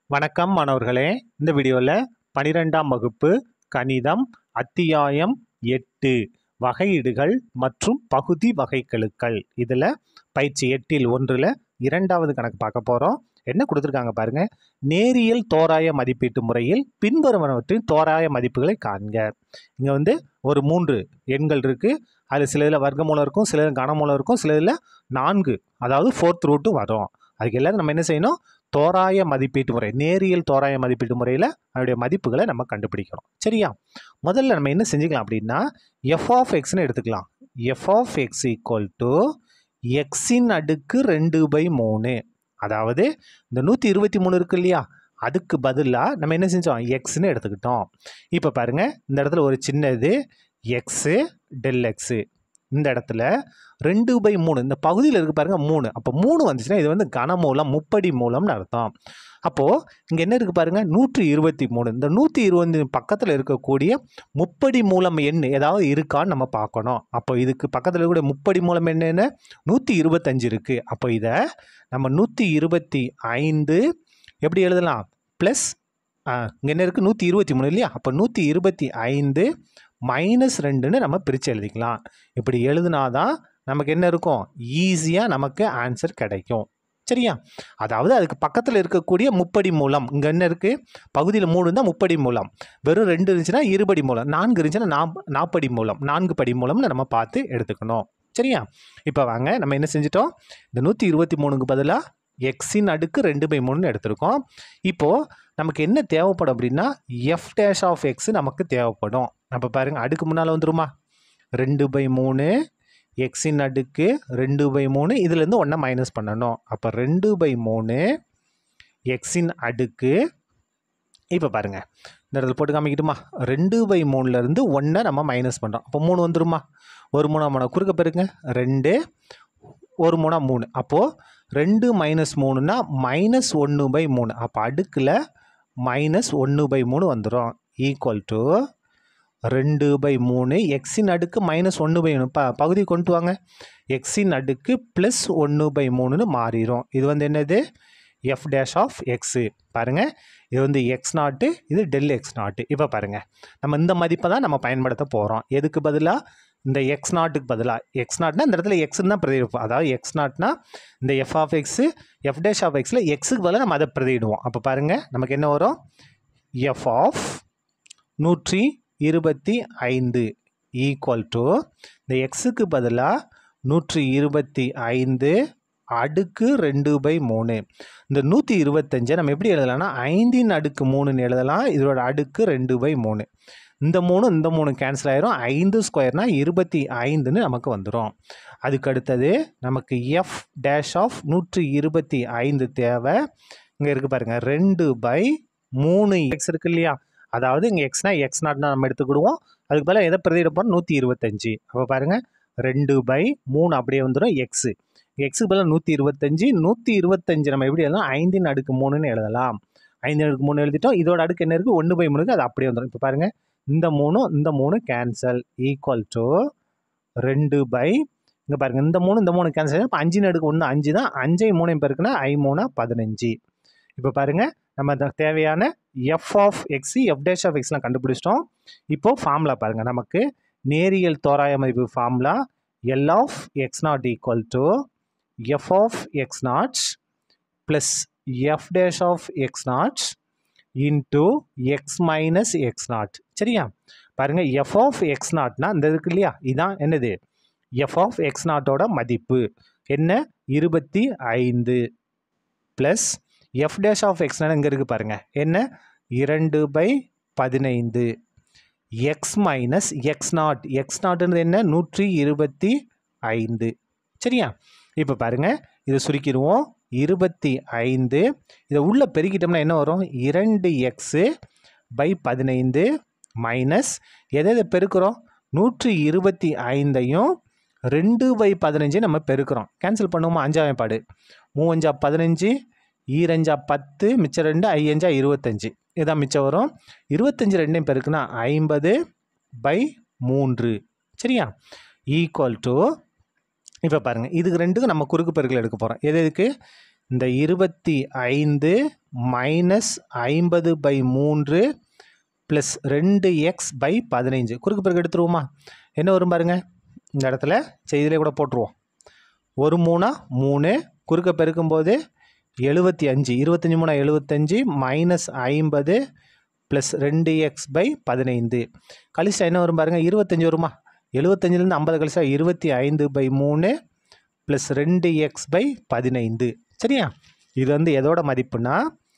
வணக்கம் மாணவர்களே இந்த வீடியோவில் பனிரெண்டாம் வகுப்பு கணிதம் அத்தியாயம் எட்டு வகையீடுகள் மற்றும் பகுதி வகைக்கெழுக்கள் இதில் பயிற்சி எட்டில் ஒன்றில் இரண்டாவது கணக்கு பார்க்க போகிறோம் என்ன கொடுத்துருக்காங்க பாருங்க நேரியல் தோராய மதிப்பீட்டு முறையில் பின்வருவனவற்றின் தோராய மதிப்புகளை காண்க இங்கே வந்து ஒரு மூன்று எண்கள் இருக்குது அதில் சில இதில் வர்க்கமூலம் இருக்கும் சில இதில் கனமூலம் இருக்கும் சில இதில் நான்கு அதாவது ஃபோர்த் ரூட்டும் வரும் அதுக்கு எல்லாரும் நம்ம என்ன செய்யணும் தோராய மதிப்பீட்டு முறை நேரியல் தோராய மதிப்பீட்டு முறையில் அதனுடைய மதிப்புகளை நம்ம கண்டுபிடிக்கணும் சரியா முதல்ல நம்ம என்ன செஞ்சுக்கலாம் அப்படின்னா எஃப் ஆஃப் எக்ஸ்னு எடுத்துக்கலாம் F of X equal to எக்ஸின் அடுக்கு ரெண்டு பை மூணு அதாவது இந்த நூற்றி இருபத்தி மூணு இருக்கு இல்லையா அதுக்கு பதிலாக நம்ம என்ன செஞ்சோம் எக்ஸ்னு எடுத்துக்கிட்டோம் இப்போ பாருங்க இந்த இடத்துல ஒரு சின்னது எக்ஸு டெல் எக்ஸு இந்த இடத்துல ரெண்டு பை மூணு இந்த பகுதியில் இருக்கு பாருங்க மூணு அப்போ மூணு வந்துச்சுன்னா இது வந்து கனமூலம் முப்படி மூலம்னு அர்த்தம் அப்போது இங்கே என்ன இருக்குது பாருங்க நூற்றி இருபத்தி மூணு இந்த நூற்றி இருபது பக்கத்தில் இருக்கக்கூடிய முப்படி மூலம் எண் ஏதாவது இருக்கான்னு நம்ம பார்க்கணும் அப்போ இதுக்கு பக்கத்தில் இருக்கக்கூடிய முப்படி மூலம் எண் என்ன நூற்றி இருபத்தஞ்சு இருக்குது அப்போ இதை நம்ம நூற்றி இருபத்தி ஐந்து எப்படி எழுதலாம் ப்ளஸ் இங்கே என்ன இருக்குது நூற்றி இருபத்தி மூணு இல்லையா அப்போ நூற்றி இருபத்தி ஐந்து மைனஸ் ரெண்டுன்னு நம்ம பிரித்து எழுதிக்கலாம் இப்படி எழுதுனாதான் நமக்கு என்ன இருக்கும் ஈஸியாக நமக்கு ஆன்சர் கிடைக்கும் சரியா அதாவது அதுக்கு பக்கத்தில் இருக்கக்கூடிய முப்படி மூலம் இங்கே என்ன இருக்குது பகுதியில் மூணு இருந்தால் முப்படி மூலம் வெறும் ரெண்டு இருந்துச்சுன்னா இருபடி மூலம் நான்கு இருந்துச்சுன்னா நா நாப்படி மூலம் நான்கு படி மூலம்னு நம்ம பார்த்து எடுத்துக்கணும் சரியா இப்போ வாங்க நம்ம என்ன செஞ்சிட்டோம் இந்த நூற்றி இருபத்தி மூணுக்கு பதிலாக எக்ஸின் அடுக்கு ரெண்டு பை மூணுன்னு எடுத்திருக்கோம் இப்போது நமக்கு என்ன தேவைப்படும் அப்படின்னா எஃப் டேஷ் ஆஃப் எக்ஸ் நமக்கு தேவைப்படும் அப்போ பாருங்கள் அடுக்கு முன்னால் வந்துருமா ரெண்டு பை மூணு எக்ஸின் அடுக்கு ரெண்டு பை மூணு இதுலேருந்து ஒன்றை மைனஸ் பண்ணணும் அப்போ ரெண்டு பை மூணு எக்ஸின் அடுக்கு இப்போ பாருங்கள் இந்த இடத்துல போட்டு காமிக்கிட்டுமா ரெண்டு பை மூணுலேருந்து ஒன்றை நம்ம மைனஸ் பண்ணுறோம் அப்போ மூணு வந்துருமா ஒரு மூணா மூணா குறுக்க பெருங்க ரெண்டு ஒரு மூணா மூணு அப்போது ரெண்டு மைனஸ் மூணுனா மைனஸ் ஒன்று பை மூணு அப்போ அடுக்கில் மைனஸ் ஒன்று பை மூணு வந்துடும் ஈக்குவல் டு ரெண்டு பை மூணு எக்ஸின் அடுக்கு மைனஸ் ஒன்று பை மூணு ப பகுதி கொண்டு வாங்க எக்ஸின் அடுக்கு ப்ளஸ் ஒன்று பை மூணுன்னு மாறிடும் இது வந்து என்னது எஃப் டேஷ் ஆஃப் எக்ஸு பாருங்கள் இது வந்து எக்ஸ் நாட்டு இது டெல் எக்ஸ் நாட்டு இப்போ பாருங்கள் நம்ம இந்த மதிப்பை தான் நம்ம பயன்படுத்த போகிறோம் எதுக்கு பதிலாக இந்த எக்ஸ் நாட்டுக்கு பதிலாக எக்ஸ் நாட்னா இந்த இடத்துல எக்ஸ்னு தான் பிரதிடுவோம் அதாவது எக்ஸ் நாட்னா இந்த F of X F dash of எக்ஸில் எக்ஸுக்கு பதிலாக நம்ம அதை பிரதிடுவோம் அப்போ பாருங்கள் நமக்கு என்ன வரும் எஃப் ஆஃப் நூற்றி இருபத்தி ஐந்து ஈக்குவல் டு இந்த எக்ஸுக்கு பதிலாக நூற்றி இருபத்தி ஐந்து அடுக்கு ரெண்டு பை மூணு இந்த நூற்றி இருபத்தஞ்சை நம்ம எப்படி எழுதலாம்னா ஐந்தின் அடுக்கு மூணுன்னு எழுதலாம் இதோட அடுக்கு ரெண்டு பை மூணு இந்த மூணு இந்த மூணு கேன்சல் ஆயிரும் ஐந்து ஸ்கொயர்னா இருபத்தி ஐந்துன்னு நமக்கு வந்துடும் அதுக்கு அடுத்தது நமக்கு எஃப் டேஷ் ஆஃப் நூற்றி இருபத்தி ஐந்து தேவை இங்கே இருக்குது பாருங்கள் ரெண்டு பை மூணு எக்ஸ் இருக்கு இல்லையா அதாவது இங்கே எக்ஸ்னா எக்ஸ் நாட்னா நம்ம எடுத்துக்கிடுவோம் அதுக்கு பதிலாக எதை பிரதியிட போகிறோம் நூற்றி இருபத்தஞ்சி அப்போ பாருங்கள் ரெண்டு பை மூணு அப்படியே வந்துடும் எக்ஸு எக்ஸுக்கு பதிலாக நூற்றி இருபத்தஞ்சி நூற்றி இருபத்தஞ்சு நம்ம எப்படி எழுதலாம் ஐந்தின் அடுக்கு மூணுன்னு எழுதலாம் ஐந்து அடுக்கு மூணு எழுதிட்டோம் இதோட அடுக்கு என்ன இருக்குது ஒன்று பை மூணுக்கு அது அப்படியே வந்துடும் இப்போ பாருங்கள் இந்த மூணும் இந்த மூணு கேன்சல் ஈக்குவல் டு ரெண்டு பை இங்கே பாருங்கள் இந்த மூணு இந்த மூணு கேன்சல் இப்போ அஞ்சின் அடுக்கு ஒன்று அஞ்சு தான் அஞ்சை மூணையும் பேருக்குன்னா ஐ மூணா பதினஞ்சு இப்போ பாருங்கள் நம்ம இந்த தேவையான F of X F dash of எக்ஸ்லாம் கண்டுபிடிச்சிட்டோம் இப்போது ஃபார்முலா பாருங்கள் நமக்கு நேரியல் தோராய மதிப்பு formula L of X not equal to F of X not plus F dash of X not into X minus X not சரியா பாருங்கள் எஃப் ஆஃப் எக்ஸ் நாட்னா இந்த இருக்கு இல்லையா இதான் என்னது எஃப் ஆஃப் எக்ஸ் நாட்டோட மதிப்பு என்ன இருபத்தி ஐந்து plus F dash of X not இங்கே இருக்குது பாருங்கள் என்ன இரண்டு பை பதினைந்து X minus X not X நாட்டுன்றது என்ன நூற்றி இருபத்தி ஐந்து சரியா இப்போ பாருங்கள் இதை சுருக்கிடுவோம் இருபத்தி ஐந்து இதை உள்ளே பெருக்கிட்டோம்னா என்ன வரும் இரண்டு எக்ஸு பை பதினைந்து மைனஸ் எதை எதை பெருக்கிறோம் நூற்றி இருபத்தி ஐந்தையும் ரெண்டு பை பதினஞ்சு நம்ம பெருக்கிறோம் கேன்சல் பண்ணுவோமா அஞ்சாம் பாடு மூவஞ்சா பதினஞ்சு ஈரஞ்சா பத்து மிச்சம் ரெண்டு ஐயஞ்சா இருபத்தஞ்சு இதான் மிச்சம் வரும் இருபத்தஞ்சி ரெண்டையும் பெருக்குனா ஐம்பது பை மூன்று சரியா ஈக்குவல் டு இப்போ பாருங்கள் இதுக்கு ரெண்டுக்கும் நம்ம குறுக்கு பெருக்கல் எடுக்க போகிறோம் எது எதுக்கு இந்த இருபத்தி ஐந்து மைனஸ் ஐம்பது பை மூன்று ப்ளஸ் ரெண்டு எக்ஸ் பை பதினைஞ்சு குறுக்கு பிறகு எடுத்துருவோமா என்ன வரும் பாருங்க இந்த இடத்துல செய்தியிலே கூட போட்டுருவோம் ஒரு மூணா மூணு குறுக்க பெருக்கும்போது எழுபத்தி அஞ்சு இருபத்தஞ்சி மூணா எழுபத்தஞ்சு மைனஸ் ஐம்பது ப்ளஸ் ரெண்டு எக்ஸ் பை பதினைந்து கழிச்சா என்ன வரும் பாருங்கள் இருபத்தஞ்சி வருமா எழுபத்தஞ்சிலேருந்து ஐம்பது கழிச்சா இருபத்தி ஐந்து பை மூணு ப்ளஸ் ரெண்டு எக்ஸ் பை பதினைந்து சரியா இது வந்து எதோட மதிப்புனா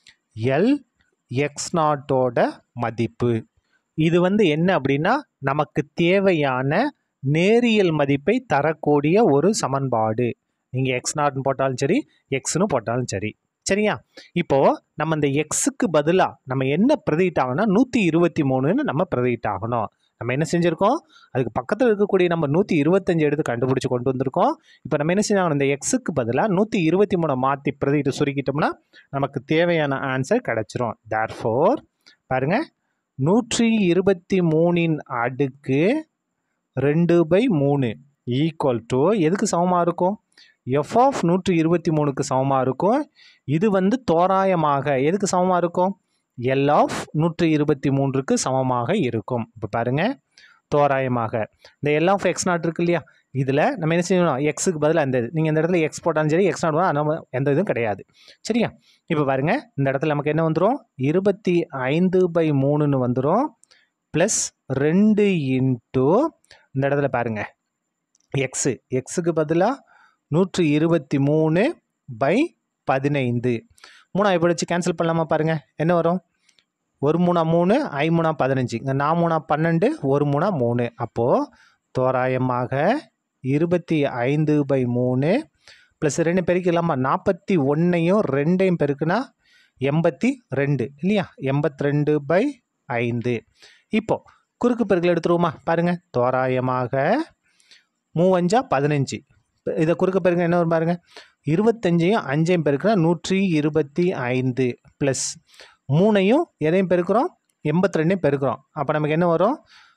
எல் எக்ஸ் நாட்டோட மதிப்பு இது வந்து என்ன அப்படின்னா நமக்கு தேவையான நேரியல் மதிப்பை தரக்கூடிய ஒரு சமன்பாடு நீங்கள் எக்ஸ் நாட்னு போட்டாலும் சரி எக்ஸ்னு போட்டாலும் சரி சரியா இப்போ நம்ம இந்த எக்ஸுக்கு பதிலாக நம்ம என்ன பிரதிட் ஆகணும்னா நூற்றி இருபத்தி மூணுன்னு நம்ம பிரதிட் ஆகணும் நம்ம என்ன செஞ்சுருக்கோம் அதுக்கு பக்கத்தில் இருக்கக்கூடிய நம்ம நூற்றி இருபத்தஞ்சு எடுத்து கண்டுபிடிச்சி கொண்டு வந்திருக்கோம் இப்போ நம்ம என்ன செஞ்சாங்க இந்த எக்ஸுக்கு பதிலாக நூற்றி இருபத்தி மூணை மாற்றி பிரதிட்டு சுருக்கிட்டோம்னா நமக்கு தேவையான ஆன்சர் கிடச்சிரும் தேர்ஃபோர் பாருங்க நூற்றி இருபத்தி மூணின் அடுக்கு ரெண்டு பை மூணு ஈக்குவல் டு எதுக்கு சமமாக இருக்கும் எஃப் ஆஃப் நூற்றி இருபத்தி மூணுக்கு சமமாக இருக்கும் இது வந்து தோராயமாக எதுக்கு சமமாக இருக்கும் எல் ஆஃப் நூற்றி இருபத்தி மூன்றுக்கு சமமாக இருக்கும் இப்போ பாருங்கள் தோராயமாக இந்த எல் ஆஃப் எக்ஸ் நாட் இருக்கு இல்லையா இதில் நம்ம என்ன செய்யணும் எக்ஸுக்கு பதிலாக அந்த நீங்கள் இந்த இடத்துல எக்ஸ் போட்டாலும் சரி எக்ஸ் நாட் நம்ம எந்த இதுவும் கிடையாது சரியா இப்போ பாருங்கள் இந்த இடத்துல நமக்கு என்ன வந்துடும் இருபத்தி ஐந்து பை மூணுன்னு வந்துடும் ப்ளஸ் ரெண்டு இன்ட்டு இந்த இடத்துல பாருங்கள் எக்ஸு எக்ஸுக்கு பதிலாக நூற்றி இருபத்தி மூணு பை பதினைந்து மூணா எப்படி வச்சு கேன்சல் பண்ணலாமா பாருங்கள் என்ன வரும் ஒரு மூணா மூணு ஐ மூணா பதினஞ்சு இங்கே நான் மூணா பன்னெண்டு ஒரு மூணா மூணு அப்போது தோராயமாக இருபத்தி ஐந்து பை மூணு ப்ளஸ் ரெண்டு பெருக்கலாமா நாற்பத்தி ஒன்றையும் ரெண்டையும் பெருக்குனா எண்பத்தி ரெண்டு இல்லையா எண்பத்தி ரெண்டு பை ஐந்து இப்போது குறுக்கு பெருக்கல் எடுத்துருவோமா பாருங்கள் தோராயமாக மூவஞ்சா பதினஞ்சு இதை குறுக்க பெருங்க என்ன வரும் பாருங்க இருபத்தஞ்சையும் அஞ்சையும் பெருக்கினா நூற்றி இருபத்தி ஐந்து ப்ளஸ் மூணையும் எதையும் பெருக்கிறோம் எண்பத்தி ரெண்டையும் பெருக்கிறோம் அப்போ நமக்கு என்ன வரும்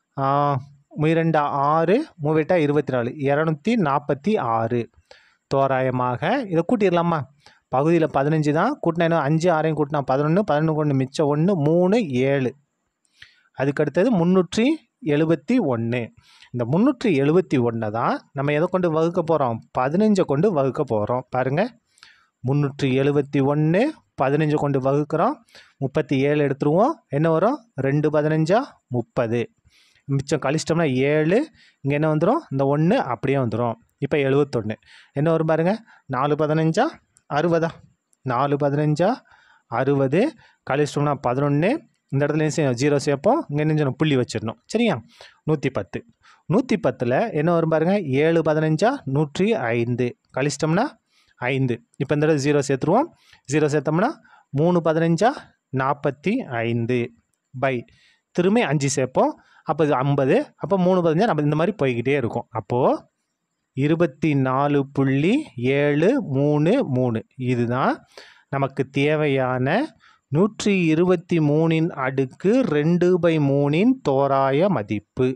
இரண்டா ஆறு மூவெட்டா இருபத்தி நாலு இரநூத்தி நாற்பத்தி ஆறு தோராயமாக இதை கூட்டிடலாமா பகுதியில் பதினஞ்சு தான் கூட்டினா என்ன அஞ்சு ஆறையும் கூட்டினா பதினொன்று பதினொன்று கொண்டு மிச்சம் ஒன்று மூணு ஏழு அதுக்கடுத்தது முந்நூற்றி எழுபத்தி ஒன்று இந்த முந்நூற்றி எழுபத்தி ஒன்றை தான் நம்ம எதை கொண்டு வகுக்க போகிறோம் பதினஞ்சை கொண்டு வகுக்க போகிறோம் பாருங்கள் முந்நூற்றி எழுபத்தி ஒன்று பதினஞ்சை கொண்டு வகுக்கிறோம் முப்பத்தி ஏழு எடுத்துருவோம் என்ன வரும் ரெண்டு பதினஞ்சா முப்பது மிச்சம் கழிச்சிட்டோம்னா ஏழு இங்கே என்ன வந்துடும் இந்த ஒன்று அப்படியே வந்துடும் இப்போ எழுபத்தொன்று என்ன வரும் பாருங்கள் நாலு பதினஞ்சா அறுபதா நாலு பதினஞ்சா அறுபது கழிச்சிட்டோம்னா பதினொன்று இந்த இடத்துல என்ன செய்யணும் ஜீரோ சேர்ப்போம் இங்கே என்ன செய்யணும் புள்ளி வச்சிடணும் சரியா நூற்றி பத்து நூற்றி பத்தில் என்ன வரும் பாருங்கள் ஏழு பதினஞ்சா நூற்றி ஐந்து கழிச்சிட்டோம்னா ஐந்து இப்போ இந்த இடத்துல ஜீரோ சேர்த்துருவோம் ஜீரோ சேர்த்தோம்னா மூணு பதினஞ்சா நாற்பத்தி ஐந்து பை திரும்பி அஞ்சு சேர்ப்போம் அப்போ இது ஐம்பது அப்போ மூணு பதினஞ்சா நம்ம இந்த மாதிரி போய்கிட்டே இருக்கும் அப்போது இருபத்தி நாலு புள்ளி ஏழு மூணு மூணு இதுதான் நமக்கு தேவையான நூற்றி இருபத்தி மூணின் அடுக்கு ரெண்டு பை மூணின் தோராய மதிப்பு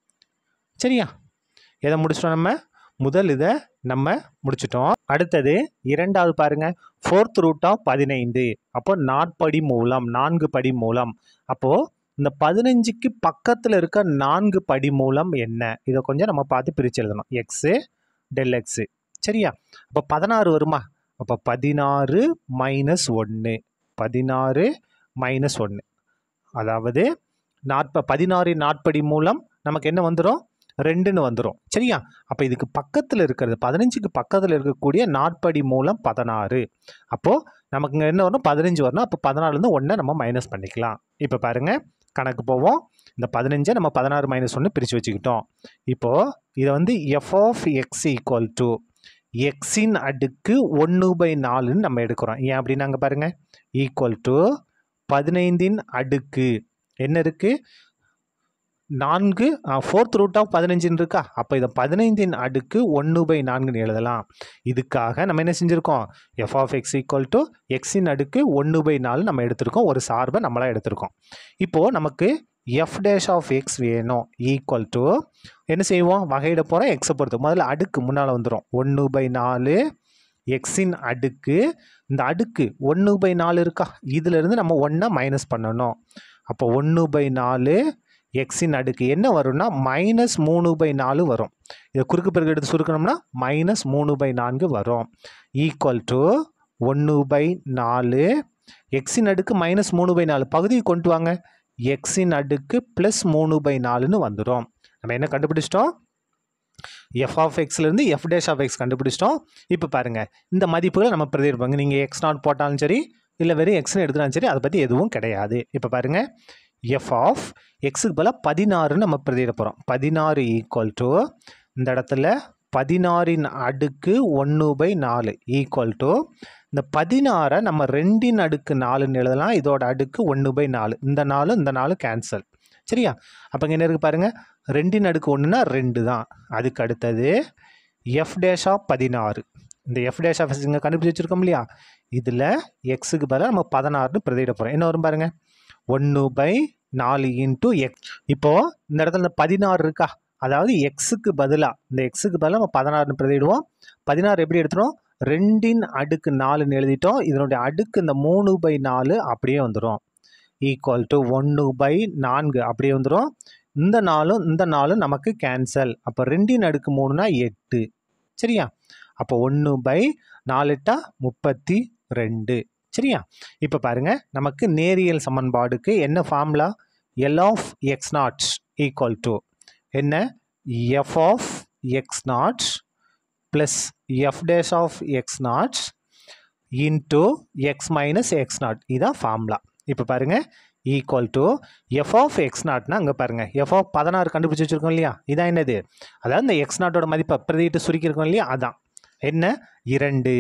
சரியா எதை முடிச்சிட்டோம் நம்ம முதல் இதை நம்ம முடிச்சிட்டோம் அடுத்தது இரண்டாவது பாருங்க ஃபோர்த் ரூட் ஆஃப் பதினைந்து அப்போ நாற்படி மூலம் நான்கு படி மூலம் அப்போது இந்த பதினஞ்சுக்கு பக்கத்தில் இருக்க நான்கு படி மூலம் என்ன இதை கொஞ்சம் நம்ம பார்த்து பிரித்து எழுதணும் எக்ஸு டெல் எக்ஸு சரியா அப்போ பதினாறு வருமா அப்போ பதினாறு மைனஸ் ஒன்று பதினாறு மைனஸ் ஒன்று அதாவது நாற்ப பதினாறு நாட்படி மூலம் நமக்கு என்ன வந்துடும் ரெண்டுன்னு வந்துடும் சரியா அப்போ இதுக்கு பக்கத்தில் இருக்கிறது பதினஞ்சுக்கு பக்கத்தில் இருக்கக்கூடிய நாட்படி மூலம் பதினாறு அப்போது நமக்கு இங்கே என்ன வரணும் பதினஞ்சு வரணும் அப்போ பதினாலுலேருந்து ஒன்றை நம்ம மைனஸ் பண்ணிக்கலாம் இப்போ பாருங்கள் கணக்கு போவோம் இந்த பதினஞ்சை நம்ம பதினாறு மைனஸ் ஒன்று பிரித்து வச்சுக்கிட்டோம் இப்போது இதை வந்து F of X equal to எக்ஸின் அடுக்கு ஒன்று பை நாலுன்னு நம்ம எடுக்கிறோம் ஏன் அப்படின்னாங்க பாருங்கள் ஈக்குவல் டு பதினைந்தின் அடுக்கு என்ன இருக்குது நான்கு ஃபோர்த் ரூட் ஆஃப் பதினஞ்சுன்னு இருக்கா அப்போ இதை பதினைந்தின் அடுக்கு ஒன்று பை நான்குன்னு எழுதலாம் இதுக்காக நம்ம என்ன செஞ்சுருக்கோம் F of X equal to எக்ஸின் அடுக்கு ஒன்று பை நாலு நம்ம எடுத்திருக்கோம் ஒரு சார்பை நம்மளாக எடுத்திருக்கோம் இப்போது நமக்கு எஃப் டேஷ் ஆஃப் எக்ஸ் வேணும் ஈக்குவல் டு என்ன செய்வோம் வகையிட போகிறோம் எக்ஸை பொறுத்து முதல்ல அடுக்கு முன்னால் வந்துடும் ஒன்று பை நாலு எக்ஸின் அடுக்கு இந்த அடுக்கு ஒன்று பை நாலு இருக்கா இதிலிருந்து நம்ம ஒன்றை மைனஸ் பண்ணணும் அப்போ ஒன்று பை நாலு எக்ஸின் அடுக்கு என்ன வரும்னா மைனஸ் மூணு பை நாலு வரும் இதை குறுக்கு பிறகு எடுத்து சுருக்கணும்னா மைனஸ் மூணு பை நான்கு வரும் ஈக்குவல் டு ஒன்று பை நாலு எக்ஸின் அடுக்கு மைனஸ் மூணு பை நாலு பகுதியை கொண்டு வாங்க எக்ஸின் அடுக்கு ப்ளஸ் மூணு பை நாலுன்னு வந்துடும் நம்ம என்ன கண்டுபிடிச்சிட்டோம் எஃப் ஆஃப் எக்ஸ்லேருந்து எஃப் டேஷ் ஆஃப் எக்ஸ் கண்டுபிடிச்சிட்டோம் இப்போ பாருங்கள் இந்த மதிப்புகளை நம்ம பிரதிருப்பாங்க நீங்கள் எக்ஸ் நாட் போட்டாலும் சரி இல்லை வெறும் எக்ஸ்னு எடுத்தாலும் சரி அதை பற்றி எதுவும் கிடையாது இப்போ பாருங்கள் எஃப் ஆஃப் எக்ஸுக்கு பதிலாக பதினாறுன்னு நம்ம பிரதியிட போகிறோம் பதினாறு ஈக்குவல் டு இந்த இடத்துல பதினாறின் அடுக்கு ஒன்று பை நாலு ஈக்குவல் டு இந்த பதினாறை நம்ம ரெண்டின் அடுக்கு நாலுன்னு எழுதலாம் இதோட அடுக்கு ஒன்று பை நாலு இந்த நாலு இந்த நாலு கேன்சல் சரியா அப்போ இங்கே என்ன இருக்குது பாருங்கள் ரெண்டின் அடுக்கு ஒன்றுனா ரெண்டு தான் அதுக்கு அடுத்தது எஃப் டேஷ் ஆஃப் பதினாறு இந்த எஃப் டேஷ் ஆஃப் இங்கே கண்டுபிடிச்சி வச்சுருக்கோம் இல்லையா இதில் எக்ஸுக்கு பதிலாக நம்ம பதினாறுன்னு பிரதியிட போகிறோம் என்ன வரும் பாருங்கள் ஒன்று பை நாலு இன்ட்டு எக்ஸ் இப்போது இந்த இடத்துல இந்த பதினாறு இருக்கா அதாவது எக்ஸுக்கு பதிலாக இந்த எக்ஸுக்கு பதிலாக நம்ம பதினாறுன்னு பிரதியிடுவோம் பதினாறு எப்படி எடுத்துரும் ரெண்டின் அடுக்கு நாலுன்னு எழுதிட்டோம் இதனுடைய அடுக்கு இந்த மூணு பை நாலு அப்படியே வந்துடும் ஈக்குவல் டு ஒன்று பை நான்கு அப்படியே வந்துடும் இந்த நாளும் இந்த நாளும் நமக்கு கேன்சல் அப்போ ரெண்டின் அடுக்கு மூணுனா எட்டு சரியா அப்போ ஒன்று பை நாலுட்டா முப்பத்தி ரெண்டு சரியா இப்போ பாருங்கள் நமக்கு நேரியல் சமன்பாடுக்கு என்ன formula L of X not equal to என்ன F of X not plus F dash of X not into X minus X not இதான் ஃபார்முலா இப்போ பாருங்கள் equal to F of X நாட்னா அங்கே பாருங்கள் எஃப் ஆஃப் பதினாறு கண்டுபிடிச்சி வச்சுருக்கோம் இல்லையா இதான் என்னது அதாவது இந்த எக்ஸ் நாட்டோட மதிப்பை பிரதிட்டு சுருக்கியிருக்கோம் இல்லையா அதான் என்ன இரண்டு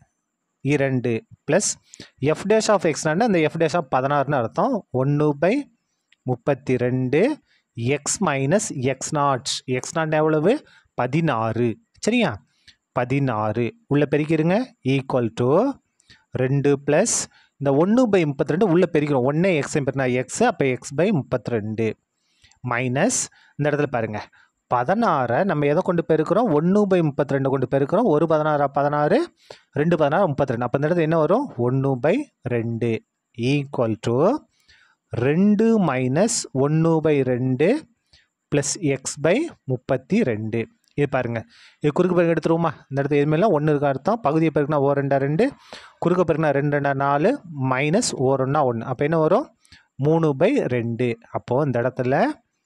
இரண்டு plus F dash of X நாட்னா இந்த எஃப் டேஷ் ஆஃப் பதினாறுன்னு அர்த்தம் ஒன்று பை முப்பத்தி ரெண்டு X minus X not X not எவ்வளவு பதினாறு சரியா பதினாறு உள்ள பெருக்கிடுங்க ஈக்குவல் டு ரெண்டு ப்ளஸ் இந்த ஒன்று பை முப்பத்தி ரெண்டு உள்ளே பெருக்கிறோம் ஒன்றே எக்ஸ் பெருனா எக்ஸ் அப்போ எக்ஸ் பை முப்பத்தி ரெண்டு மைனஸ் இந்த இடத்துல பாருங்கள் பதினாறை நம்ம எதை கொண்டு பெருக்கிறோம் ஒன்று பை முப்பத்தி ரெண்டு கொண்டு பெருக்கிறோம் ஒரு பதினாறு பதினாறு ரெண்டு பதினாறு முப்பத்தி ரெண்டு அப்போ இந்த இடத்துல என்ன வரும் ஒன்று பை ரெண்டு ஈக்குவல் டு ரெண்டு மைனஸ் ஒன்று பை ரெண்டு ப்ளஸ் எக்ஸ் பை முப்பத்தி ரெண்டு இது பாருங்கள் இது குறுக்கு பெருக்கு எடுத்துருவோமா இந்த இடத்துல எதுவுமேலாம் ஒன்று இருக்க அர்த்தம் பகுதியை பெருக்குனா ஓ ரெண்டா ரெண்டு குறுக்க பெருக்குனா ரெண்டு ரெண்டா நாலு மைனஸ் ஓ ரெண்டா ஒன்று அப்போ என்ன வரும் மூணு பை ரெண்டு அப்போது இந்த இடத்துல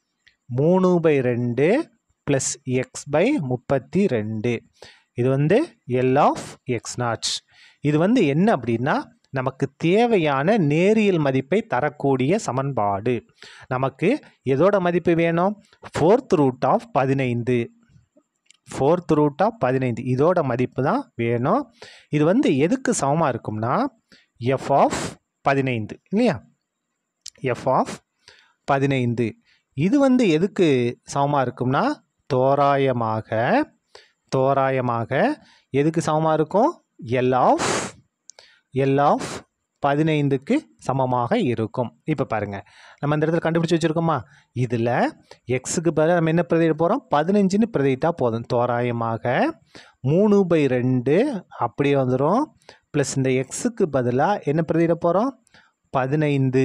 மூணு பை ரெண்டு ப்ளஸ் எக்ஸ் பை முப்பத்தி ரெண்டு இது வந்து எல் ஆஃப் எக்ஸ் நாட்ஸ் இது வந்து என்ன அப்படின்னா நமக்கு தேவையான நேரியல் மதிப்பை தரக்கூடிய சமன்பாடு நமக்கு எதோட மதிப்பு வேணும் ஃபோர்த் ரூட் ஆஃப் பதினைந்து ஃபோர்த் ரூட் ஆஃப் பதினைந்து இதோட மதிப்பு தான் வேணும் இது வந்து எதுக்கு சமமாக இருக்கும்னா எஃப் ஆஃப் பதினைந்து இல்லையா எஃப் ஆஃப் பதினைந்து இது வந்து எதுக்கு சமமாக இருக்கும்னா தோராயமாக தோராயமாக எதுக்கு சமமாக இருக்கும் எல் ஆஃப் எல் ஆஃப் பதினைந்துக்கு சமமாக இருக்கும் இப்போ பாருங்கள் நம்ம இந்த இடத்துல கண்டுபிடிச்சி வச்சுருக்கோமா இதில் எக்ஸுக்கு பதிலாக நம்ம என்ன பிரதியிட போகிறோம் பதினஞ்சுன்னு பிரதியிட்டா போதும் தோராயமாக மூணு பை ரெண்டு அப்படியே வந்துடும் ப்ளஸ் இந்த எக்ஸுக்கு பதிலாக என்ன பிரதியிட போகிறோம் பதினைந்து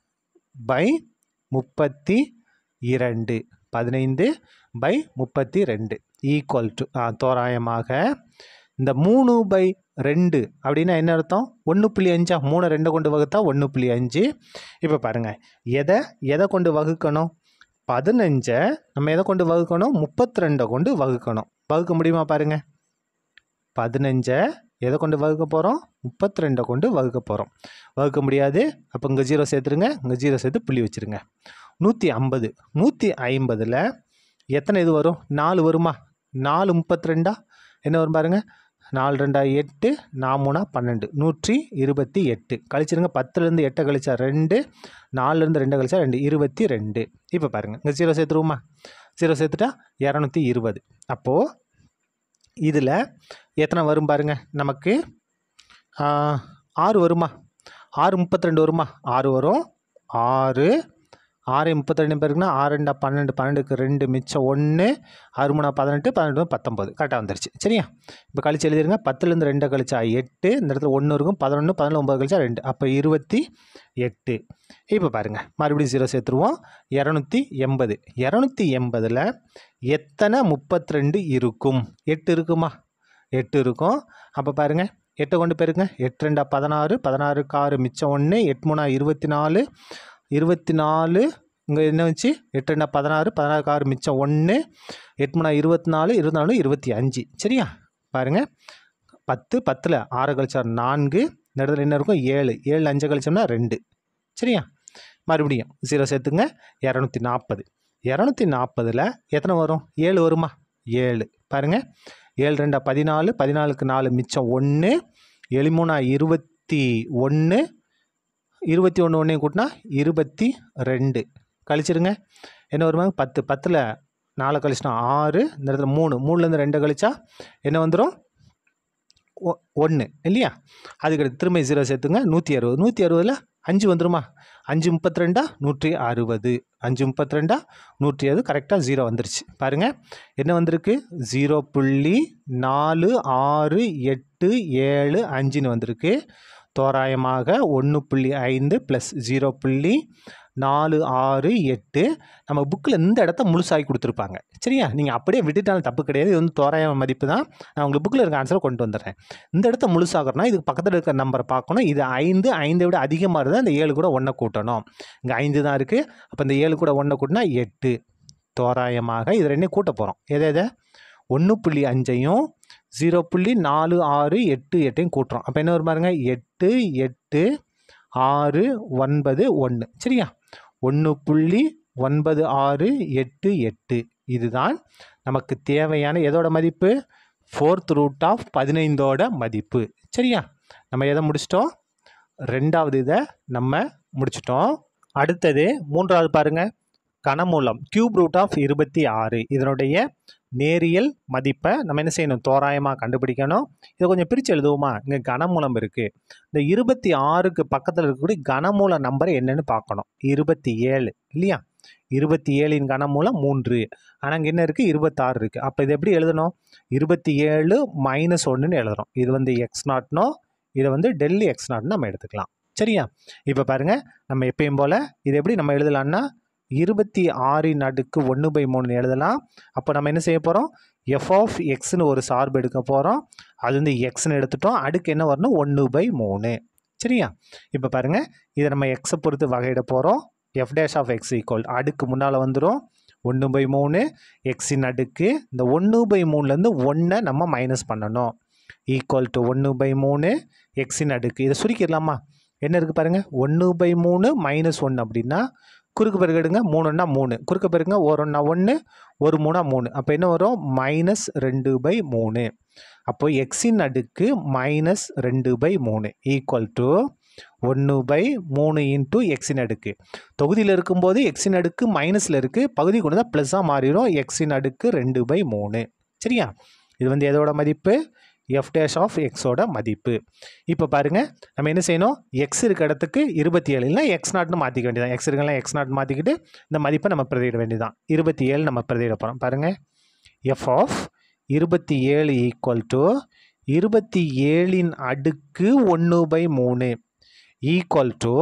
பை முப்பத்தி இரண்டு பதினைந்து பை முப்பத்தி ரெண்டு ஈக்குவல் டு தோராயமாக இந்த மூணு பை ரெண்டு அப்படின்னா என்ன அர்த்தம் ஒன்று புள்ளி அஞ்சா மூணு ரெண்டை கொண்டு வகுத்தா ஒன்று புள்ளி அஞ்சு இப்போ பாருங்கள் எதை எதை கொண்டு வகுக்கணும் பதினஞ்சை நம்ம எதை கொண்டு வகுக்கணும் முப்பத்தி ரெண்டை கொண்டு வகுக்கணும் வகுக்க முடியுமா பாருங்கள் பதினஞ்சை எதை கொண்டு வகுக்க போகிறோம் முப்பத்தி ரெண்டை கொண்டு வகுக்க போகிறோம் வகுக்க முடியாது அப்போ இங்கே ஜீரோ சேர்த்துருங்க இங்கே ஜீரோ சேர்த்து புள்ளி வச்சுருங்க நூற்றி ஐம்பது நூற்றி ஐம்பதில் எத்தனை இது வரும் நாலு வருமா நாலு முப்பத்தி ரெண்டா என்ன வரும் பாருங்கள் நாலு ரெண்டா எட்டு நாமூணா பன்னெண்டு நூற்றி இருபத்தி எட்டு கழிச்சிருங்க பத்துலேருந்து எட்டை கழிச்சா ரெண்டு நாலுலேருந்து ரெண்டு கழிச்சா ரெண்டு இருபத்தி ரெண்டு இப்போ பாருங்கள் இங்கே ஜீரோ சேர்த்துருவோமா ஜீரோ சேர்த்துட்டா இரநூத்தி இருபது அப்போது இதில் எத்தனை வரும் பாருங்கள் நமக்கு ஆறு வருமா ஆறு முப்பத்தி ரெண்டு வருமா ஆறு வரும் ஆறு ஆறு முப்பத்தி ரெண்டு பேருக்குன்னா ஆறு ரெண்டா பன்னெண்டு பன்னெண்டுக்கு ரெண்டு மிச்சம் ஒன்று ஆறு மூணா பதினெட்டு பதினெட்டு பத்தொம்பது கரெக்டாக வந்துருச்சு சரியா இப்போ கழிச்சு எழுதிருங்க பத்துலேருந்து ரெண்டை கழிச்சா எட்டு இந்த இடத்துல ஒன்று இருக்கும் பதினொன்று பதினொன்று ஒம்பது கழிச்சா ரெண்டு அப்போ இருபத்தி எட்டு இப்போ பாருங்கள் மறுபடியும் ஜீரோ சேர்த்துருவோம் இரநூத்தி எண்பது இரநூத்தி எண்பதில் எத்தனை முப்பத்தி ரெண்டு இருக்கும் எட்டு இருக்குமா எட்டு இருக்கும் அப்போ பாருங்கள் எட்டை கொண்டு போயிருங்க எட்டு ரெண்டா பதினாறு பதினாறுக்கு ஆறு மிச்சம் ஒன்று எட்டு மூணா இருபத்தி நாலு இருபத்தி நாலு இங்கே என்ன வச்சு எட்டு ரெண்டா பதினாறு பதினாறுக்கு ஆறு மிச்சம் ஒன்று எட்டு மூணா இருபத்தி நாலு இருபத்தி நாலு இருபத்தி அஞ்சு சரியா பாருங்கள் பத்து பத்தில் ஆறு கழிச்சா நான்கு இந்த இடத்துல என்ன இருக்கும் ஏழு ஏழு அஞ்சு கழிச்சோம்னா ரெண்டு சரியா மறுபடியும் ஜீரோ சேர்த்துங்க இரநூத்தி நாற்பது இரநூத்தி நாற்பதில் எத்தனை வரும் ஏழு வருமா ஏழு பாருங்கள் ஏழு ரெண்டா பதினாலு பதினாலுக்கு நாலு மிச்சம் ஒன்று ஏழு மூணா இருபத்தி ஒன்று இருபத்தி ஒன்று ஒன்றையும் கூட்டினா இருபத்தி ரெண்டு கழிச்சிருங்க என்ன வருமா பத்து பத்தில் நாலு கழிச்சினா ஆறு இந்த இடத்துல மூணு மூணுலேருந்து ரெண்டு கழிச்சா என்ன வந்துடும் ஒன்று இல்லையா அதுக்கடுத்து திரும்ப ஜீரோ சேர்த்துங்க நூற்றி அறுபது நூற்றி அறுபதில் அஞ்சு வந்துருமா அஞ்சு முப்பத்தி ரெண்டா நூற்றி அறுபது அஞ்சு முப்பத்தி ரெண்டா நூற்றி அறுபது கரெக்டாக ஜீரோ வந்துருச்சு பாருங்கள் என்ன வந்திருக்கு ஜீரோ புள்ளி நாலு ஆறு எட்டு ஏழு அஞ்சுன்னு வந்திருக்கு தோராயமாக ஒன்று புள்ளி ஐந்து ப்ளஸ் ஜீரோ புள்ளி நாலு ஆறு எட்டு நம்ம புக்கில் இந்த இடத்த முழுசாகி கொடுத்துருப்பாங்க சரியா நீங்கள் அப்படியே விட்டுட்டாலும் தப்பு கிடையாது இது வந்து தோராய மதிப்பு தான் நான் உங்களுக்கு புக்கில் இருக்க ஆன்சரை கொண்டு வந்துடுறேன் இந்த இடத்த முழுசாகிறனா இதுக்கு பக்கத்தில் இருக்கிற நம்பரை பார்க்கணும் இது ஐந்து ஐந்தை விட அதிகமாக இருந்தால் இந்த ஏழு கூட ஒன்றை கூட்டணும் இங்கே ஐந்து தான் இருக்குது அப்போ இந்த ஏழு கூட ஒன்றை கூட்டினா எட்டு தோராயமாக இது ரெண்டையும் கூட்ட போகிறோம் எதை எதை ஒன்று புள்ளி அஞ்சையும் ஜீரோ புள்ளி நாலு ஆறு எட்டு எட்டையும் கூட்டுறோம் அப்போ என்ன வரும் பாருங்க எட்டு எட்டு ஆறு ஒன்பது ஒன்று சரியா ஒன்று புள்ளி ஒன்பது ஆறு எட்டு எட்டு இதுதான் நமக்கு தேவையான எதோட மதிப்பு ஃபோர்த் ரூட் ஆஃப் பதினைந்தோட மதிப்பு சரியா நம்ம எதை முடிச்சிட்டோம் ரெண்டாவது இதை நம்ம முடிச்சிட்டோம் அடுத்தது மூன்றாவது பாருங்க கனமூலம் கியூப் ரூட் ஆஃப் இருபத்தி ஆறு இதனுடைய நேரியல் மதிப்பை நம்ம என்ன செய்யணும் தோராயமாக கண்டுபிடிக்கணும் இதை கொஞ்சம் பிரித்து எழுதுவோமா இங்கே கனமூலம் இருக்குது இந்த இருபத்தி ஆறுக்கு பக்கத்தில் இருக்கக்கூடிய கனமூல நம்பர் என்னன்னு பார்க்கணும் இருபத்தி ஏழு இல்லையா இருபத்தி ஏழின் கனமூலம் மூன்று ஆனால் இங்கே என்ன இருக்குது இருபத்தாறு இருக்குது அப்போ இது எப்படி எழுதணும் இருபத்தி ஏழு மைனஸ் ஒன்றுன்னு எழுதுறோம் இது வந்து எக்ஸ் நாட்னோ இதை வந்து டெல்லி எக்ஸ் நாட்னு நம்ம எடுத்துக்கலாம் சரியா இப்போ பாருங்கள் நம்ம எப்பயும் போல் இது எப்படி நம்ம எழுதலாம்னா இருபத்தி ஆறின் அடுக்கு ஒன்று பை மூணுன்னு எழுதலாம் அப்போ நம்ம என்ன செய்ய போகிறோம் எஃப் ஆஃப் எக்ஸ்னு ஒரு சார்பு எடுக்க போகிறோம் அது வந்து எக்ஸ்னு எடுத்துட்டோம் அடுக்கு என்ன வரணும் ஒன்று பை மூணு சரியா இப்போ பாருங்கள் இதை நம்ம எக்ஸை பொறுத்து வகையிட போகிறோம் F dash of X equal அடுக்கு முன்னால் வந்துடும் ஒன்று பை மூணு எக்ஸின் அடுக்கு இந்த ஒன்று பை மூணுலேருந்து ஒன்றை நம்ம மைனஸ் பண்ணணும் ஈக்குவல் டு ஒன்று பை மூணு எக்ஸின் அடுக்கு இதை சுருக்கிடலாமா என்ன இருக்குது பாருங்கள் ஒன்று பை மூணு மைனஸ் ஒன்று அப்படின்னா குறுக்கு பெருக்கு எடுங்க மூணுன்னா மூணு குறுக்க பெருங்க ஒரு ஒன்றா ஒன்று ஒரு மூணா மூணு அப்போ என்ன வரும் மைனஸ் ரெண்டு பை மூணு அப்போ எக்ஸின் அடுக்கு மைனஸ் ரெண்டு பை மூணு ஈக்குவல் டு ஒன்று பை மூணு இன்ட்டு எக்ஸின் அடுக்கு தொகுதியில் இருக்கும்போது எக்ஸின் அடுக்கு மைனஸில் இருக்குது பகுதி கொண்டு தான் ப்ளஸ்ஸாக மாறிடும் எக்ஸின் அடுக்கு ரெண்டு பை மூணு சரியா இது வந்து எதோட மதிப்பு எஃப் டேஷ் ஆஃப் எக்ஸோட மதிப்பு இப்போ பாருங்கள் நம்ம என்ன செய்யணும் எக்ஸ் இருக்க இடத்துக்கு இருபத்தி ஏழு இல்லை எக்ஸ் நாட்னு மாற்றிக்க வேண்டியதான் எக்ஸ் இருக்கலாம் எக்ஸ் நாட் மாற்றிக்கிட்டு இந்த மதிப்பை நம்ம பிரதியிட வேண்டியதான் இருபத்தி ஏழு நம்ம பிரதியிட போகிறோம் பாருங்கள் எஃப் ஆஃப் இருபத்தி ஏழு ஈக்குவல் டு இருபத்தி ஏழின் அடுக்கு ஒன்று பை மூணு ஈக்குவல் டு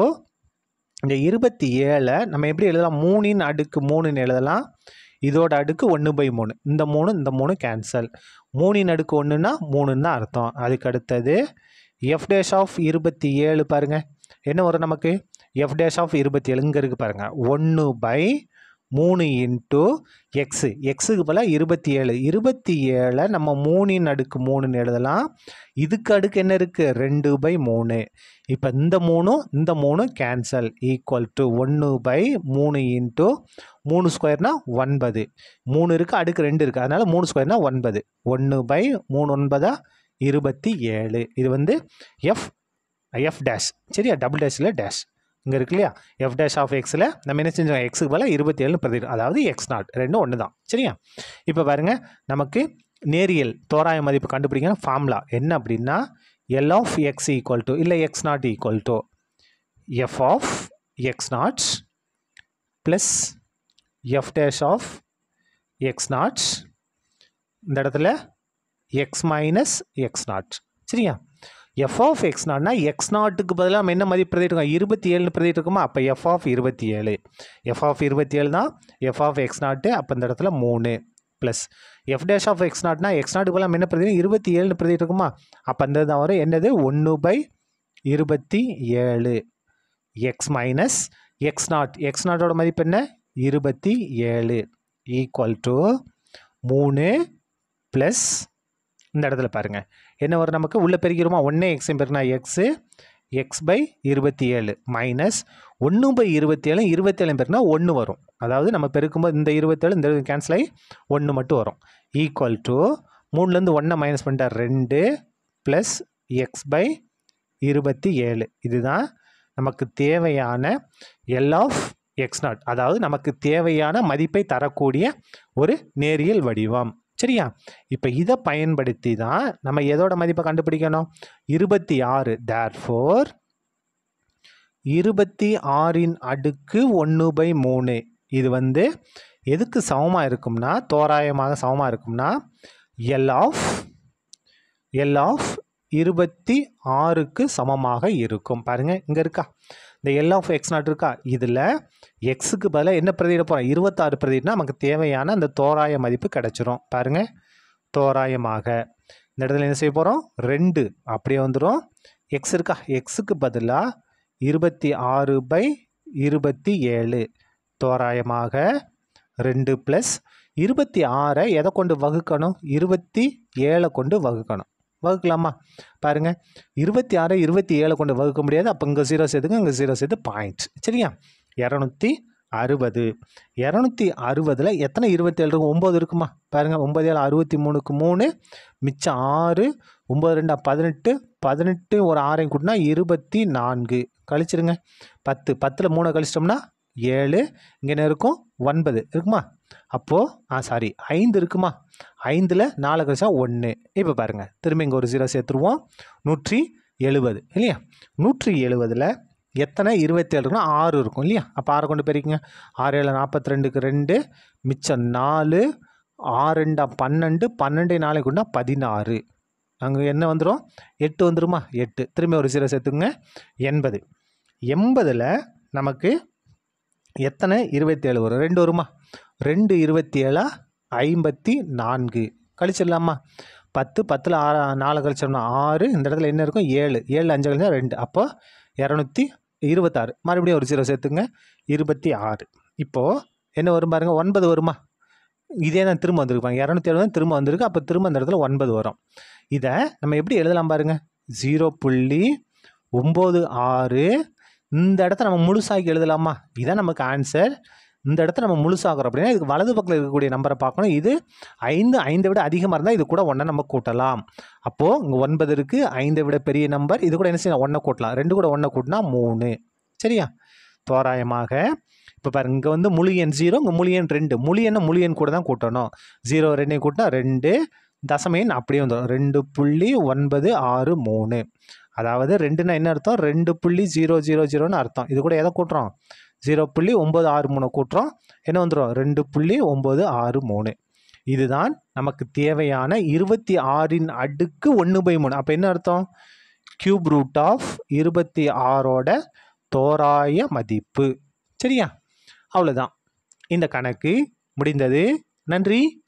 இந்த இருபத்தி ஏழை நம்ம எப்படி எழுதலாம் மூணின் அடுக்கு மூணுன்னு எழுதலாம் இதோட அடுக்கு ஒன்று பை மூணு இந்த மூணு இந்த மூணு கேன்சல் மூணின் அடுக்கு ஒன்றுனா மூணுன்னு தான் அர்த்தம் அதுக்கு அடுத்தது எஃப் டேஷ் ஆஃப் இருபத்தி ஏழு பாருங்கள் என்ன வரும் நமக்கு எஃப் டேஷ் ஆஃப் இருபத்தி ஏழு இங்கே இருக்குது பாருங்கள் ஒன்று பை மூணு இன்ட்டு எக்ஸு எக்ஸுக்கு பதிலாக இருபத்தி ஏழு இருபத்தி ஏழை நம்ம மூணின் அடுக்கு மூணுன்னு எழுதலாம் இதுக்கு அடுக்கு என்ன இருக்குது ரெண்டு பை மூணு இப்போ இந்த மூணும் இந்த மூணும் கேன்சல் ஈக்குவல் டு ஒன்று பை மூணு இன்ட்டு மூணு ஸ்கொயர்னா ஒன்பது மூணு இருக்குது அடுக்கு ரெண்டு இருக்குது அதனால் மூணு ஸ்கொயர்னா ஒன்பது ஒன்று பை மூணு ஒன்பதா இருபத்தி ஏழு இது வந்து எஃப் எஃப் டேஷ் சரியா டபுள் டேஷில் டேஷ் இங்கே இருக்கு இல்லையா எஃப் டேஷ் ஆஃப் எக்ஸில் நம்ம என்ன செஞ்சோம் எக்ஸுக்கு பதிலாக இருபத்தி ஏழு பிரதிடும் அதாவது எக்ஸ் நாட் ரெண்டும் ஒன்று தான் சரியா இப்போ பாருங்கள் நமக்கு நேரியல் தோராய மதிப்பு கண்டுபிடிக்கணும் ஃபார்முலா என்ன அப்படின்னா L of X equal to இல்லை X not equal to F of X not plus F dash of X not இந்த இடத்துல எக்ஸ் மைனஸ் எக்ஸ் நாட் சரியா எஃப் ஆஃப் எக்ஸ் நாட்னா எக்ஸ் நாட்டுக்கு பதிலாக நம்ம என்ன மதிப்பு பிரதிட்டு இருபத்தி ஏழுன்னு பிரதிட்டு இருக்குமா அப்போ எஃப் ஆஃப் இருபத்தி ஏழு எஃப் ஆஃப் இருபத்தி ஏழு தான் எஃப் ஆஃப் எக்ஸ் நாட்டு அப்போ இந்த இடத்துல மூணு plus F dash of X நாட்னா எக்ஸ் நாட்டுக்கு பதிலாக நம்ம என்ன பிரதி இருபத்தி ஏழுன்னு பிரதிட்டு இருக்குமா அப்போ அந்த தான் வரும் என்னது ஒன்று பை இருபத்தி ஏழு X minus X not X நாட்டோட மதிப்பு என்ன இருபத்தி ஏழு ஈக்குவல் டு மூணு ப்ளஸ் இந்த இடத்துல பாருங்கள் என்ன வரும் நமக்கு உள்ளே பெருக்கிறோமா ஒன்றே எக்ஸ் பெருனா எக்ஸு எக்ஸ் பை இருபத்தி ஏழு மைனஸ் ஒன்று பை இருபத்தி ஏழு இருபத்தேழு பெருனா ஒன்று வரும் அதாவது நம்ம பெருக்கும்போது இந்த இருபத்தேழு இந்த கேன்சல் ஆகி ஒன்று மட்டும் வரும் ஈக்குவல் டு மூணுலேருந்து ஒன்றை மைனஸ் பண்ணிட்டா ரெண்டு ப்ளஸ் எக்ஸ் பை இருபத்தி ஏழு இதுதான் நமக்கு தேவையான எல் ஆஃப் எக்ஸ் நாட் அதாவது நமக்கு தேவையான மதிப்பை தரக்கூடிய ஒரு நேரியல் வடிவம் சரியா இப்போ இதை பயன்படுத்தி தான் நம்ம எதோட மதிப்பை கண்டுபிடிக்கணும் இருபத்தி ஆறு தேர் ஃபோர் இருபத்தி ஆறின் அடுக்கு ஒன்று பை மூணு இது வந்து எதுக்கு சமமாக இருக்கும்னா தோராயமாக சமமாக இருக்கும்னா எல் ஆஃப் எல் ஆஃப் இருபத்தி ஆறுக்கு சமமாக இருக்கும் பாருங்கள் இங்கே இருக்கா இந்த எல் ஆஃப் எக்ஸ் நாட் இருக்கா இதில் எக்ஸுக்கு பதிலாக என்ன பிரதியிட போகிறோம் இருபத்தாறு பிரதினா நமக்கு தேவையான அந்த தோராய மதிப்பு கிடச்சிரும் பாருங்கள் தோராயமாக இந்த இடத்துல என்ன செய்ய போகிறோம் ரெண்டு அப்படியே வந்துடும் எக்ஸ் இருக்கா எக்ஸுக்கு பதிலாக இருபத்தி ஆறு பை இருபத்தி ஏழு தோராயமாக ரெண்டு ப்ளஸ் இருபத்தி ஆறை எதை கொண்டு வகுக்கணும் இருபத்தி ஏழை கொண்டு வகுக்கணும் வகுக்கலாமா பாருங்கள் இருபத்தி ஆறை இருபத்தி ஏழை கொண்டு வகுக்க முடியாது அப்போ இங்கே ஜீரோ சேர்த்துங்க இங்கே ஜீரோ சேர்த்து பாயிண்ட் சரியா இரநூத்தி அறுபது இரநூத்தி அறுபதில் எத்தனை இருபத்தேழு இருக்கும் ஒம்பது இருக்குமா பாருங்கள் ஒம்பது ஏழு அறுபத்தி மூணுக்கு மூணு மிச்சம் ஆறு ஒம்பது ரெண்டா பதினெட்டு பதினெட்டு ஒரு ஆறையும் கூட்டினா இருபத்தி நான்கு கழிச்சிருங்க பத்து பத்தில் மூணை கழிச்சிட்டோம்னா ஏழு இங்கே என்ன இருக்கும் ஒன்பது இருக்குமா அப்போது ஆ சாரி ஐந்து இருக்குமா ஐந்தில் நாலு கழிச்சா ஒன்று இப்போ பாருங்கள் திரும்ப இங்கே ஒரு ஜீரோ சேர்த்துருவோம் நூற்றி எழுபது இல்லையா நூற்றி எழுபதில் எத்தனை இருபத்தேழு இருக்குன்னா ஆறு இருக்கும் இல்லையா அப்போ ஆறை கொண்டு பெருக்குங்க ஆறு ஏழு நாற்பத்தி ரெண்டுக்கு ரெண்டு மிச்சம் நாலு ஆறு ரெண்டா பன்னெண்டு பன்னெண்டு நாளைக்கு கொண்டா பதினாறு அங்கே என்ன வந்துடும் எட்டு வந்துருமா எட்டு திரும்பி ஒரு ஜீரோ சேர்த்துங்க எண்பது எண்பதில் நமக்கு எத்தனை இருபத்தேழு வரும் ரெண்டு வருமா ரெண்டு இருபத்தி ஏழா ஐம்பத்தி நான்கு கழிச்சிடலாமா பத்து பத்தில் ஆறு நாலு கழிச்சோம்னா ஆறு இந்த இடத்துல என்ன இருக்கும் ஏழு ஏழு அஞ்சு கழிச்சா ரெண்டு அப்போ இரநூத்தி இருபத்தாறு மறுபடியும் ஒரு ஜீரோ சேர்த்துங்க இருபத்தி ஆறு இப்போது என்ன வரும் பாருங்கள் ஒன்பது வருமா இதே தான் திரும்ப வந்திருப்பாங்க இரநூத்தி எழுபது திரும்ப வந்திருக்கு அப்போ திரும்ப அந்த இடத்துல ஒன்பது வரும் இதை நம்ம எப்படி எழுதலாம் பாருங்கள் ஜீரோ புள்ளி ஒம்பது ஆறு இந்த இடத்த நம்ம முழுசாக்கி எழுதலாமா இதான் நமக்கு ஆன்சர் இந்த இடத்த நம்ம முழுசாக்குறோம் அப்படின்னா இதுக்கு வலது பக்கத்தில் இருக்கக்கூடிய நம்பரை பார்க்கணும் இது ஐந்து ஐந்தை விட அதிகமாக இருந்தால் இது கூட ஒன்றை நம்ம கூட்டலாம் அப்போது இங்கே ஒன்பது இருக்குது ஐந்தை விட பெரிய நம்பர் இது கூட என்ன செய்யலாம் ஒன்றை கூட்டலாம் ரெண்டு கூட ஒன்றை கூட்டினா மூணு சரியா தோராயமாக இப்போ பாருங்க இங்கே வந்து முழு எண் ஜீரோ இங்கே முழு எண் ரெண்டு முழு எண்ணை முழு எண் கூட தான் கூட்டணும் ஜீரோ ரெண்டையும் கூட்டினா ரெண்டு தசம எண் அப்படியே வந்துடும் ரெண்டு புள்ளி ஒன்பது ஆறு மூணு அதாவது ரெண்டுன்னா என்ன அர்த்தம் ரெண்டு புள்ளி ஜீரோ ஜீரோ ஜீரோன்னு அர்த்தம் இது கூட எதை கூட்டுறோம் ஜீரோ புள்ளி ஒம்பது ஆறு மூணு கூட்டுறோம் என்ன வந்துடும் ரெண்டு புள்ளி ஒம்பது ஆறு மூணு இதுதான் நமக்கு தேவையான இருபத்தி ஆறின் அடுக்கு ஒன்று பை மூணு அப்போ என்ன அர்த்தம் கியூப் ரூட் ஆஃப் இருபத்தி ஆறோட தோராய மதிப்பு சரியா அவ்வளோதான் இந்த கணக்கு முடிந்தது நன்றி